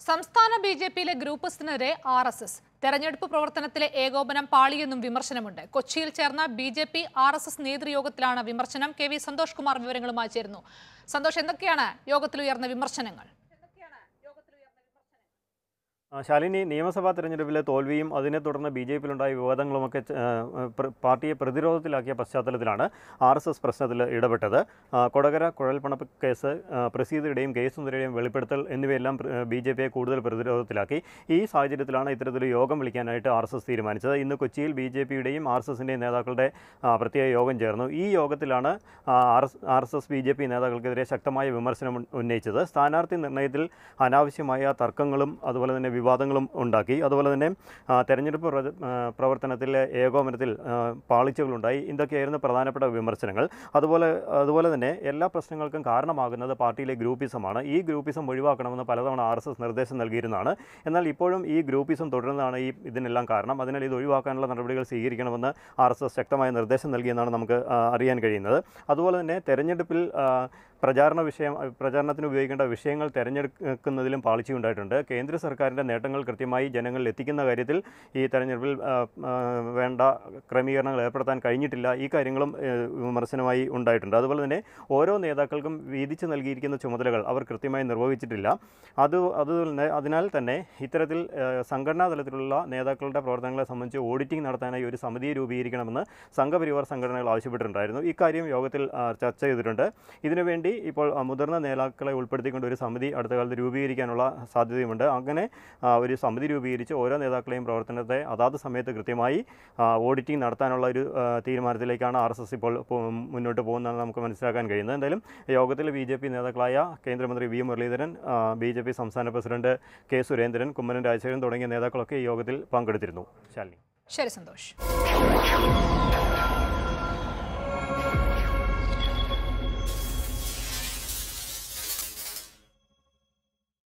സംസ്ഥാന B J പിയിലെ ഗ്രൂപ്പസിനെതിരെ R S S തെരഞ്ഞെടുപ്പ് പ്രവർത്തനത്തിലെ ഏകോപനം പാളിയെന്നും വിമർശനമുണ്ട് കൊച്ചിയിൽ ചേർന്ന B J P R S S നേതൃയോഗത്തിലാണ് വിമർശനം കെ വി സന്തോഷ് കുമാർ വിവരങ്ങളുമായി ചേരുന്നു സന്തോഷ് എന്തൊക്കെയാണ് യോഗത്തിൽ ഉയർന്ന വിമർശനങ്ങൾ ആ, ശാലിനി നിയമസഭാ തെരഞ്ഞെടുപ്പിലെ തോൽവിയും അതിനെ തുടർന്ന് ബി ജെ പിയിലുണ്ടായ വിവാദങ്ങളുമൊക്കെ ച- ആ, പ്ര- പാർട്ടിയെ പ്രതിരോധത്തിലാക്കിയ പശ്ചാത്തലത്തിലാണ് ആർ എസ് എസ് പ്രശ്നത്തിൽ ഇടപെട്ടത് ആ, കൊടകര കുഴൽപ്പണ കേസ് ആ, പ്രസീതയുടെയും കെ സുന്ദരയുടെയും വെളിപ്പെടുത്തൽ എന്നിവയെല്ലാം ബി ജെ പിയെ കൂടുതൽ പ്രതിരോധത്തിലാക്കി ഈ സാഹചര്യത്തിലാണ് ഇത്തരത്തിലൊരു യോഗം വിളിക്കാനായിട്ട് ആർ എസ് എസ് തീരുമാനിച്ചത് ഇന്ന് കൊച്ചിയിൽ ബി ജെ പിയുടെയും ആർ എസ് എസിൻ്റെയും നേതാക്കളുടെ ആ, പ്രത്യേക യോഗം ചേർന്നു ഈ യോഗത്തിലാണ് R S R S S B J P നേതാക്കൾക്കെതിരെ ശക്തമായ വിമർശനം ഉന്ന- ഉന്നയിച്ചത് സ്ഥാനാർത്ഥി നിർണയത്തിൽ അനാവശ്യമായ തർക്കങ്ങളും അതുപോലെ തന്നെ വിവാദങ്ങളും ഉണ്ടാക്കി അതുപോലെ തന്നെ ആ, തെരഞ്ഞെടുപ്പ് പ്രവ- ആ, പ്രവർത്തനത്തിലെ ഏകോപനത്തിൽ ആ, പാളിച്ചകളുണ്ടായി ഇതൊക്കെയായിരുന്നു പ്രധാനപ്പെട്ട വിമർശനങ്ങൾ അതുപോലെ അതുപോലെ തന്നെ എല്ലാ പ്രശ്നങ്ങൾക്കും കാരണമാകുന്നത് പാർട്ടിയിലെ ഗ്രൂപ്പിസമാണ് ഈ ഗ്രൂപ്പിസം ഒഴിവാക്കണമെന്ന് പലതവണ ആർ എസ് എസ് നിർദ്ദേശം നൽകിയിരുന്നതാണ് എന്നാൽ ഇപ്പോഴും ഈ ഗ്രൂപ്പിസം തുടരുന്നതാണ് ഈ ഇതിനെല്ലാം കാരണം അതിനാൽ ഇത് ഒഴിവാക്കാനുള്ള നടപടികൾ സ്വീകരിക്കണമെന്ന് ആർ എസ് എസ് ശക്തമായ നിർദ്ദേശം നൽകിയെന്നാണ് നമുക്ക് ആ, അറിയാൻ കഴിയുന്നത് അതുപോലെ തന്നെ തെരഞ്ഞെടുപ്പിൽ ആ, പ്രചാരണ വിഷയം പ്രചാരണത്തിന് ഉപയോഗിക്കേണ്ട വിഷയങ്ങൾ തിരഞ്ഞെടുക്കുന്നതിലും പാളിച്ചയുണ്ടായിട്ടുണ്ട് കേന്ദ്ര സർക്കാരിൻ്റെ നേട്ടങ്ങൾ കൃത്യമായി ജനങ്ങളിൽ എത്തിക്കുന്ന കാര്യത്തിൽ ഈ തെരഞ്ഞെടുപ്പിൽ ആ, ആ, വേണ്ട ക്രമീകരണങ്ങൾ ഏർപ്പെടുത്താൻ കഴിഞ്ഞിട്ടില്ല ഈ കാര്യങ്ങളും ഏ, വിമർശനമായി ഉണ്ടായിട്ടുണ്ട് അതുപോലെ തന്നെ ഓരോ നേതാക്കൾക്കും വീതിച്ച് നൽകിയിരിക്കുന്ന ചുമതലകൾ അവർ കൃത്യമായി നിർവഹിച്ചിട്ടില്ല അത് അതുപോലെ തന്നെ അതിനാൽ തന്നെ ഇത്തരത്തിൽ ഏ, സംഘടനാ തലത്തിലുള്ള നേതാക്കളുടെ പ്രവർത്തനങ്ങളെ സംബന്ധിച്ച് ഓഡിറ്റിംഗ് നടത്താനായി ഒരു സമിതിയെ രൂപീകരിക്കണമെന്ന് സംഘപരിവാർ സംഘടനകൾ ആവശ്യപ്പെട്ടിട്ടുണ്ടായിരുന്നു ഇക്കാര്യം യോഗത്തിൽ ആ, ചർച്ച ചെയ്തിട്ടുണ്ട് ഇതിനുവേണ്ടി ഇപ്പോൾ ആ, മുതിർന്ന നേതാക്കളെ ഉൾപ്പെടുത്തിക്കൊണ്ട് ഒരു സമിതി അടുത്ത കാലത്ത് രൂപീകരിക്കാനുള്ള സാധ്യതയുമുണ്ട് അങ്ങനെ ആ, ഒരു സമിതി രൂപീകരിച്ച് ഓരോ നേതാക്കളെയും പ്രവർത്തനത്തെ അതാത് സമയത്ത് കൃത്യമായി ആ, ഓഡിറ്റിംഗ് നടത്താനുള്ള ഒരു ആ, തീരുമാനത്തിലേക്കാണ് ആർ എസ് എസ് ഇപ്പോൾ പോ- മുന്നോട്ട് പോകുന്നതെന്ന് നമുക്ക് മനസ്സിലാക്കാൻ കഴിയുന്നത് എന്തായാലും യോഗത്തിൽ ബി ജെ പി നേതാക്കളായ കേന്ദ്രമന്ത്രി V Muraleedharan B J P സംസ്ഥാന പ്രസിഡന്റ് കെ സുരേന്ദ്രൻ കുമ്മനം രാജശേഖരൻ തുടങ്ങിയ നേതാക്കളൊക്കെ ഈ യോഗത്തിൽ പങ്കെടുത്തിരുന്നു ശാലിനി ശരി സന്തോഷ്